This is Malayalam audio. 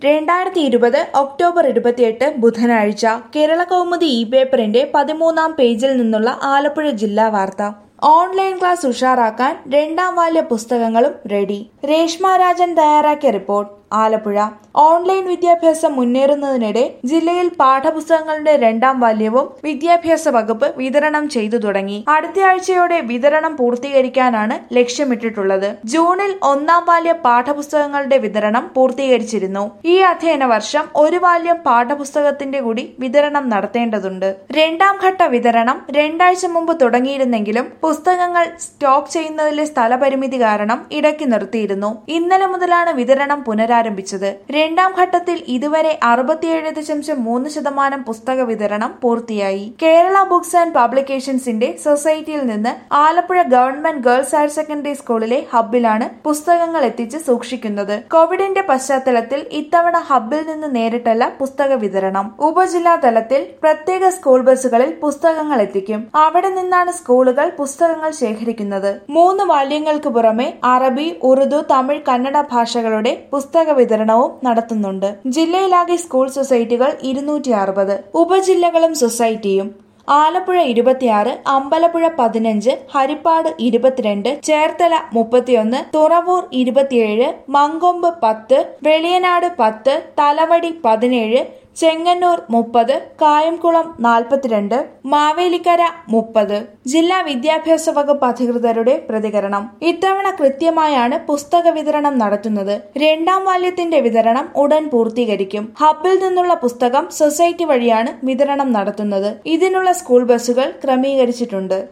രണ്ടായിരത്തി ഇരുപത് ഒക്ടോബർ ഇരുപത്തിയെട്ട് ബുധനാഴ്ച കേരള കൗമുദി ഇ പേപ്പറിന്റെ പതിമൂന്നാം പേജിൽ നിന്നുള്ള ആലപ്പുഴ ജില്ലാ വാർത്ത ഓൺലൈൻ ക്ലാസ് ഉഷാറാക്കാൻ രണ്ടാം വാല്യ പുസ്തകങ്ങളും റെഡി രേഷ്മ രാജൻ തയ്യാറാക്കിയ റിപ്പോർട്ട് ആലപ്പുഴ ഓൺലൈൻ വിദ്യാഭ്യാസം മുന്നേറുന്നതിനിടെ ജില്ലയിൽ പാഠപുസ്തകങ്ങളുടെ രണ്ടാം വാല്യവും വിദ്യാഭ്യാസ വകുപ്പ് വിതരണം ചെയ്തു തുടങ്ങി അടുത്തയാഴ്ചയോടെ വിതരണം പൂർത്തീകരിക്കാനാണ് ലക്ഷ്യമിട്ടിട്ടുള്ളത് ജൂണിൽ ഒന്നാം വാല്യ പാഠപുസ്തകങ്ങളുടെ വിതരണം പൂർത്തീകരിച്ചിരുന്നു ഈ അധ്യയന വർഷം ഒരു വാല്യം പാഠപുസ്തകത്തിന്റെ കൂടി വിതരണം നടത്തേണ്ടതുണ്ട് രണ്ടാം ഘട്ട വിതരണം രണ്ടാഴ്ച മുമ്പ് തുടങ്ങിയിരുന്നെങ്കിലും പുസ്തകങ്ങൾ സ്റ്റോക്ക് ചെയ്യുന്നതിലെ സ്ഥലപരിമിതി കാരണം ഇടയ്ക്ക് നിർത്തിയിരുന്നു ഇന്നലെ മുതലാണ് വിതരണം പുനരാരംഭിച്ചത് രണ്ടാം ഘട്ടത്തിൽ ഇതുവരെ അറുപത്തിയേഴ് ദശാംശം മൂന്ന് ശതമാനം പുസ്തക വിതരണം പൂർത്തിയായി കേരള ബുക്സ് ആൻഡ് പബ്ലിക്കേഷൻസിന്റെ സൊസൈറ്റിയിൽ നിന്ന് Alappuzha government girls higher secondary സ്കൂളിലെ ഹബ്ബിലാണ് പുസ്തകങ്ങൾ എത്തിച്ച് സൂക്ഷിക്കുന്നത് കോവിഡിന്റെ പശ്ചാത്തലത്തിൽ ഇത്തവണ ഹബ്ബിൽ നിന്ന് നേരിട്ടല്ല പുസ്തക വിതരണം ഉപജില്ലാ തലത്തിൽ പ്രത്യേക സ്കൂൾ ബസ്സുകളിൽ പുസ്തകങ്ങൾ എത്തിക്കും അവിടെ നിന്നാണ് സ്കൂളുകൾ പുസ്തകങ്ങൾ ശേഖരിക്കുന്നത് മൂന്ന് വാല്യങ്ങൾക്ക് പുറമെ അറബി ഉറുദു തമിഴ് കന്നഡ ഭാഷകളുടെ പുസ്തക വിതരണവും നടത്തുന്നുണ്ട് ജില്ലയിലാകെ സ്കൂൾ സൊസൈറ്റികൾ ഇരുന്നൂറ്റി അറുപത് ഉപജില്ലകളും സൊസൈറ്റിയും ആലപ്പുഴ ഇരുപത്തിയാറ് അമ്പലപ്പുഴ പതിനഞ്ച് ഹരിപ്പാട് ഇരുപത്തിരണ്ട് ചേർത്തല മുപ്പത്തിയൊന്ന് തുറവൂർ ഇരുപത്തിയേഴ് മങ്കൊമ്പ് പത്ത് വെളിയനാട് പത്ത് തലവടി പതിനേഴ് ചെങ്ങന്നൂർ മുപ്പത് കായംകുളം നാൽപ്പത്തിരണ്ട് മാവേലിക്കര മുപ്പത് ജില്ലാ വിദ്യാഭ്യാസ വകുപ്പ് അധികൃതരുടെ പ്രതികരണം ഇത്തവണ കൃത്യമായാണ് പുസ്തക വിതരണം നടത്തുന്നത് രണ്ടാം വാല്യത്തിന്റെ വിതരണം ഉടൻ പൂർത്തീകരിക്കും ഹബ്ബിൽ നിന്നുള്ള പുസ്തകം സൊസൈറ്റി വഴിയാണ് വിതരണം നടത്തുന്നത് ഇതിനുള്ള സ്കൂൾ ബസ്സുകൾ ക്രമീകരിച്ചിട്ടുണ്ട്